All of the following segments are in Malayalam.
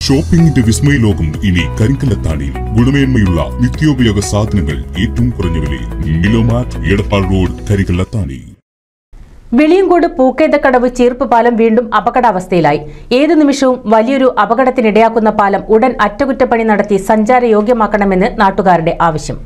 ഷോപ്പിംഗിന്റെ വിസ്മയ ലോകം ഇനി കരിങ്കല്ലത്താണിയിൽ ഗുണമേന്മയുള്ള നിത്യോപയോഗ സാധനങ്ങൾ ഏറ്റവും കുറഞ്ഞ വിലയിൽ മിലോമാറ്റ് എടപ്പാൾ റോഡ് കരിങ്കല്ലത്താണി വെളിയങ്കോട് പൂക്കേതക്കടവ് ചീർപ്പ് പാലം വീണ്ടും അപകടാവസ്ഥയിലായി ഏതു നിമിഷവും വലിയൊരു അപകടത്തിനിടയാക്കുന്ന പാലം ഉടൻ അറ്റകുറ്റപ്പണി നടത്തി സഞ്ചാരയോഗ്യമാക്കണമെന്ന് നാട്ടുകാരുടെ ആവശ്യം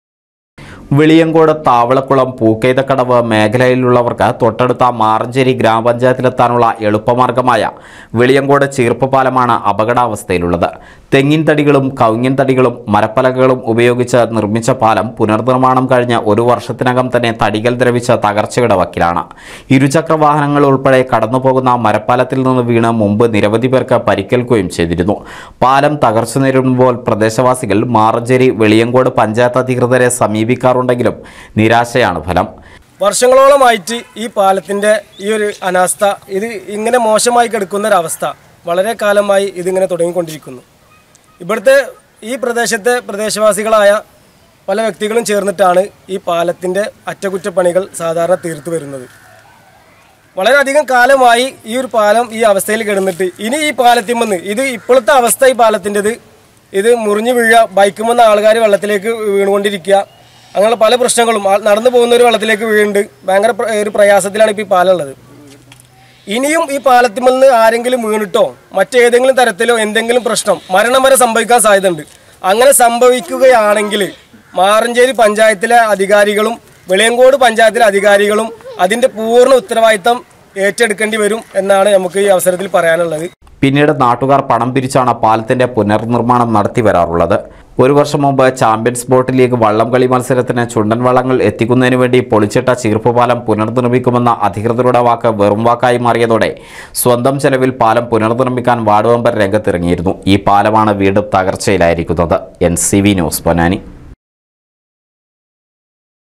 വെളിയങ്കോട് താവളക്കുളം പൂക്കേതക്കടവ് മേഖലയിലുള്ളവർക്ക് തൊട്ടടുത്ത മാറഞ്ചേരി ഗ്രാമപഞ്ചായത്തിലെത്താനുള്ള എളുപ്പമാർഗമായ വെളിയങ്കോട് ചീർപ്പ് പാലമാണ് അപകടാവസ്ഥയിലുള്ളത് തെങ്ങിൻ തടികളും കവുങ്ങിൻ തടികളും മരപ്പലകകളും ഉപയോഗിച്ച് നിർമ്മിച്ച പാലം പുനർനിർമ്മാണം കഴിഞ്ഞ് ഒരു വർഷത്തിനകം തന്നെ തടികൾ ദ്രവിച്ച് തകർച്ചയുടെ വക്കിലാണ് ഇരുചക്ര വാഹനങ്ങൾ ഉൾപ്പെടെ കടന്നുപോകുന്ന മരപ്പാലത്തിൽ നിന്ന് വീണ് മുമ്പ് നിരവധി പേർക്ക് പരിക്കേൽക്കുകയും ചെയ്തിരുന്നു പാലം തകർച്ച നേരിടുമ്പോൾ പ്രദേശവാസികൾ മാറഞ്ചേരി വെളിയങ്കോട് പഞ്ചായത്ത് അധികൃതരെ സമീപിക്കാറുണ്ടെങ്കിലും നിരാശയാണ് ഫലം വർഷങ്ങളോളമായിട്ട് ഈ പാലത്തിൻ്റെ ഈ ഒരു അനാസ്ഥ ഇത് ഇങ്ങനെ മോശമായി കിടക്കുന്ന ഒരവസ്ഥ വളരെ കാലമായി ഇതിങ്ങനെ തുടങ്ങിക്കൊണ്ടിരിക്കുന്നു ഇവിടുത്തെ ഈ പ്രദേശത്തെ പ്രദേശവാസികളായ പല വ്യക്തികളും ചേർന്നിട്ടാണ് ഈ പാലത്തിൻ്റെ അറ്റകുറ്റപ്പണികൾ സാധാരണ തീർത്തു വരുന്നത് വളരെയധികം കാലമായി ഈ ഒരു പാലം ഈ അവസ്ഥയിൽ കിടന്നിട്ട് ഇനി ഈ പാലത്തിമെന്ന് ഇത് ഇപ്പോഴത്തെ അവസ്ഥ ഈ പാലത്തിൻ്റെത് ഇത് മുറിഞ്ഞു വീഴുക ബൈക്കുമെന്ന ആൾക്കാർ വെള്ളത്തിലേക്ക് വീണുകൊണ്ടിരിക്കുക അങ്ങനെയുള്ള പല പ്രശ്നങ്ങളും ആ- നടന്നു പോകുന്ന ഒരു വെള്ളത്തിലേക്ക് വീഴുന്നുണ്ട് ഭയങ്കര പ്ര- ഒരു പ്രയാസത്തിലാണ് ഇപ്പോൾ ഈ പാലം ഉള്ളത് ഇനിയും ഈ പാലത്തിൽ നിന്ന് ആരെങ്കിലും വീണിട്ടോ മറ്റേതെങ്കിലും തരത്തിലോ എന്തെങ്കിലും പ്രശ്നം മരണം വരെ സംഭവിക്കാൻ സാധ്യതയുണ്ട് അങ്ങനെ സംഭവിക്കുകയാണെങ്കിൽ മാറഞ്ചേരി പഞ്ചായത്തിലെ അധികാരികളും വെളിയങ്കോട് പഞ്ചായത്തിലെ അധികാരികളും അതിൻ്റെ പൂർണ്ണ ഉത്തരവാദിത്തം ഏറ്റെടുക്കേണ്ടി വരും എന്നാണ് നമുക്ക് ഈ അവസരത്തിൽ പറയാനുള്ളത് പിന്നീട് നാട്ടുകാർ പണം പിരിച്ചാണ് പാലത്തിന്റെ പുനർനിർമ്മാണം നടത്തി വരാറുള്ളത് ഒരു വർഷം മുമ്പ് ചാമ്പ്യൻസ് ബോട്ട് ലീഗ് വള്ളംകളി മത്സരത്തിന് ചുണ്ടൻ വള്ളങ്ങൾ എത്തിക്കുന്നതിന് വേണ്ടി പൊളിച്ചിട്ട ചീർപ്പുപാലം പുനർനിർമ്മിക്കുമെന്ന അധികൃതരുടെ വാക്ക് വെറും വാക്കായി മാറിയതോടെ സ്വന്തം ചെലവിൽ പാലം പുനർനിർമ്മിക്കാൻ വാർഡ് മെമ്പർ രംഗത്തിറങ്ങിയിരുന്നു ഈ പാലമാണ് വീണ്ടും തകർച്ചയിലായിരിക്കുന്നത് N C V news Ponnani